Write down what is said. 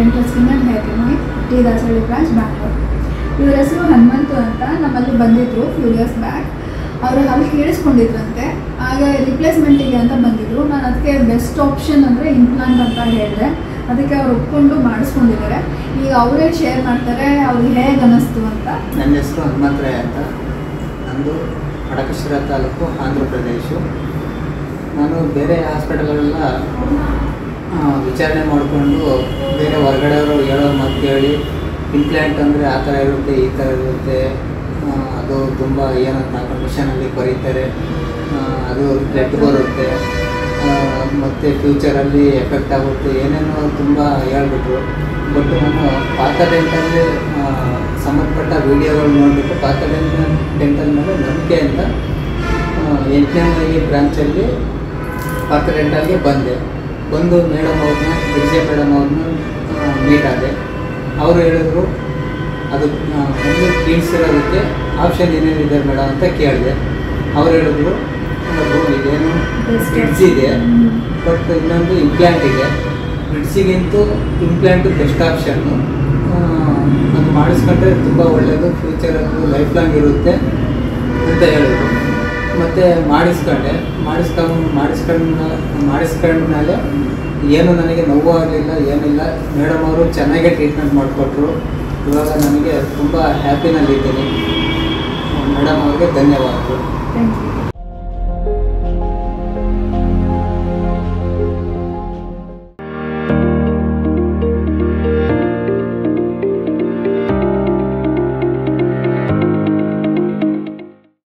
dental skin and hair clinic T Dasarahalli branch Bangalore ಇವ್ರ ಹೆಸರು ಹನುಮಂತು ಅಂತ ನಮ್ಮಲ್ಲಿ ಬಂದಿದ್ರು ಫ್ಯೂ ಇಯರ್ಸ್ ಬ್ಯಾಕ್ ಅವರು ಹಲ್ಲು ಕೇಳಿಸ್ಕೊಂಡಿದ್ರಂತೆ ಆಗ ರಿಪ್ಲೇಸ್ಮೆಂಟಿಗೆ ಅಂತ ಬಂದಿದ್ರು ನಾನು ಅದಕ್ಕೆ ಬೆಸ್ಟ್ ಆಪ್ಷನ್ ಅಂದರೆ ಇಂಪ್ಲಾಂಟ್ ಅಂತ ಹೇಳಿದೆ ಅದಕ್ಕೆ ಅವ್ರು ಒಪ್ಕೊಂಡು ಮಾಡಿಸ್ಕೊಂಡಿದ್ದಾರೆ ಈಗ ಅವರೇ ಶೇರ್ ಮಾಡ್ತಾರೆ ಅವ್ರಿಗೆ ಹೇಗೆ ಅನ್ನಿಸ್ತು ಅಂತ ನನ್ನ ಹೆಸರು ಹನುಮಂತರಾಯ ಅಂತ ನಂದು ಅಡಕಶಿರ ತಾಲೂಕು ಆಂಧ್ರ ಪ್ರದೇಶ ನಾನು ಬೇರೆ ಹಾಸ್ಪಿಟಲ್ಗಳೆಲ್ಲ ಆ, ವಿಚಾರಣೆ ಮಾಡಿಕೊಂಡು ಬೇರೆ ಹೊರಗಡೆಯವರು ಹೇಳೋ ಮಾತು ಕೇಳಿ ಇಂಪ್ಲಾಂಟ್ ಅಂದರೆ ಆ ಥರ ಇರುತ್ತೆ ಈ ಥರ ಇರುತ್ತೆ ಆ, ಅದು ತುಂಬ ಏನಂತ ಕಂಡೀಷನಲ್ಲಿ ಬರೀತಾರೆ ಆ, ಅದು ಬ್ಲಡ್ ಬರುತ್ತೆ ಮತ್ತು ಫ್ಯೂಚರಲ್ಲಿ ಎಫೆಕ್ಟ್ ಆಗುತ್ತೆ ಏನೇನೋ ತುಂಬ ಹೇಳ್ಬಿಟ್ರು ಬಟ್ ನಾನು ಪಾತ ಡೆಂಟಲ್ಲಿ ಸಂಬಂಧಪಟ್ಟ ವೀಡಿಯೋಗಳು ನೋಡಿಬಿಟ್ಟು ಪಾತ ಡೆಂಟಲ್ ಡೆಂಟಲ್ ಮೇಲೆ ನಂಬಿಕೆಯಿಂದ ಎಂಟನೇ ಮೈಲಿ ಬ್ರಾಂಚಲ್ಲಿ ಪಾತ ಡೆಂಟಲ್ಗೆ ಬಂದೆ ಬಂದು ಮೇಡಮ್ ಅವ್ರನ್ನ ವಿಜಯ ಮೇಡಮ್ ಅವ್ರನ್ನ ಮೀಟ್ ಆದೆ ಅವರು ಹೇಳಿದ್ರು ಅದು ಆ, ಒಂದು ಇರೋದಕ್ಕೆ ಆಪ್ಷನ್ ಏನೇನಿದೆ ಮೇಡಮ್ ಅಂತ ಕೇಳಿದೆ ಅವ್ರು ಹೇಳಿದ್ರು ನೋಡು, ಇದೇನು ಬ್ರಿಡ್ಜ್ ಇದೆ ಬಟ್ ಇನ್ನೊಂದು ಇಂಪ್ಲಾಂಟ್ ಇದೆ ಬ್ರಿಡ್ಜಿಗಿಂತೂ ಇಂಪ್ಲಾಂಟು ಬೆಸ್ಟ್ ಆಪ್ಷನ್ನು ಅದು ಮಾಡಿಸ್ಕೊಂಡ್ರೆ ತುಂಬ ಒಳ್ಳೆಯದು ಫ್ಯೂಚರಲ್ಲಿ ಲೈಫ್ ಲಾಂಗ್ ಇರುತ್ತೆ ಅಂತ ಹೇಳಿದ್ರು ಮತ್ತು ಮಾಡಿಸ್ಕೊಂಡೆ ಮಾಡಿಸ್ಕೊಂಡು ಮಾಡಿಸ್ಕೊಂಡು ಮಾಡಿಸ್ಕೊಂಡ್ಮೇಲೆ ಏನು ನನಗೆ ನೋವು ಆಗಲಿಲ್ಲ ಏನಿಲ್ಲ ಮೇಡಮ್ ಅವರು ಚೆನ್ನಾಗೇ ಟ್ರೀಟ್ಮೆಂಟ್ ಮಾಡಿಕೊಟ್ರು ಇವಾಗ ನನಗೆ ತುಂಬ ಹ್ಯಾಪಿನಲ್ಲಿದ್ದೀನಿ ಮೇಡಮ್ ಅವ್ರಿಗೆ ಧನ್ಯವಾದಗಳು ಥ್ಯಾಂಕ್ ಯು